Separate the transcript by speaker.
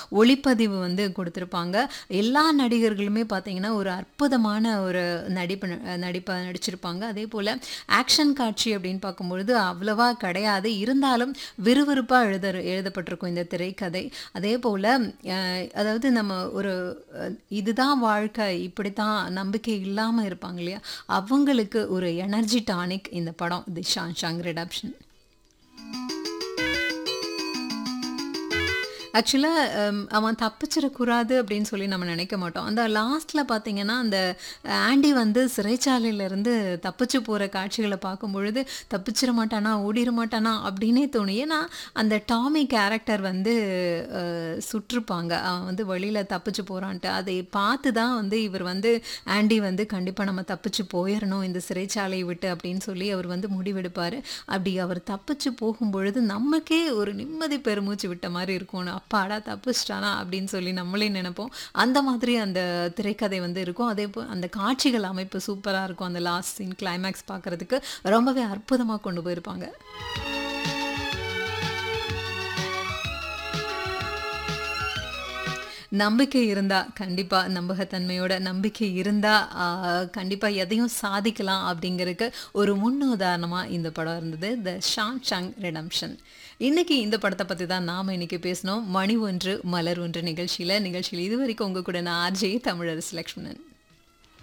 Speaker 1: ஒளிப்பதிவு வந்து கொடுத்துருப்பாங்க எல்லா நடிகர்களுமே பார்த்தீங்கன்னா ஒரு அற்புதமான ஒரு நடிப்பு ந- நடிப்பை நடிச்சிருப்பாங்க அதே போல் ஆக்ஷன் காட்சி அப்படின்னு பார்க்கும்பொழுது அவ்வளவா கிடையாது இருந்தாலும் விறுவிறுப்பாக எழுத எழுதப்பட்டிருக்கும் இந்த திரைக்கதை அதே போல் அதாவது நம்ம ஒரு அஹ், இதுதான் வாழ்க்கை இப்படித்தான் நம்பிக்கை இல்லாமல் இருப்பாங்க இல்லையா அவங்களுக்கு ஒரு எனர்ஜி டானிக் இந்த படம் தி ஷான் ஷாங் ரிடப்ஷன் ஆக்சுவலாக அவன் தப்பிச்சிடக்கூடாது அப்படின்னு சொல்லி நம்ம நினைக்க மாட்டோம் அந்த லாஸ்ட்டில் பார்த்தீங்கன்னா அந்த ஆண்டி வந்து சிறைச்சாலையிலேருந்து தப்பிச்சு போகிற காட்சிகளை பார்க்கும் பொழுது தப்பிச்சிட மாட்டானா ஓடிட மாட்டானா அப்படின்னே தோணும் ஏன்னா அந்த டாமி கேரக்டர் வந்து அஹ், சுட்டிருப்பாங்க அவன் வந்து வெளியில் தப்பிச்சு போகிறான்ட்டு அதை பார்த்து தான் வந்து இவர் வந்து ஆண்டி வந்து கண்டிப்பாக நம்ம தப்பிச்சு போயிடணும் இந்த சிறைச்சாலையை விட்டு அப்படின்னு சொல்லி அவர் வந்து முடிவெடுப்பார் அப்படி அவர் தப்பிச்சு போகும்பொழுது நமக்கே ஒரு நிம்மதி பெருமூச்சு விட்ட மாதிரி இருக்கும் அப்பாடா தப்பிச்சிட்டானா அப்படின்னு சொல்லி நம்மளே நினைப்போம் அந்த மாதிரி அந்த திரைக்கதை வந்து இருக்கும் அதே போ அந்த காட்சிகள் அமைப்பு சூப்பராக இருக்கும் அந்த லாஸ்ட் சீன் கிளைமேக்ஸ் பார்க்கறதுக்கு ரொம்பவே அற்புதமாக கொண்டு போயிருப்பாங்க நம்பிக்கை இருந்தா கண்டிப்பா நம்பகத்தன்மையோட நம்பிக்கை இருந்தா ஆஹ், கண்டிப்பா எதையும் சாதிக்கலாம் அப்படிங்கறதுக்கு ஒரு முன்னுதாரணமா இந்த படம் இருந்தது த ஷான் ஷங் ரெடம்ஷன் இன்னைக்கு இந்த படத்தை பத்தி தான் நாம இன்னைக்கு பேசினோம் மணி ஒன்று மலர் ஒன்று நிகழ்ச்சியில நிகழ்ச்சியில் இதுவரைக்கும் உங்க கூட நான் ஆர்ஜே தமிழரசு லக்ஷ்மணன்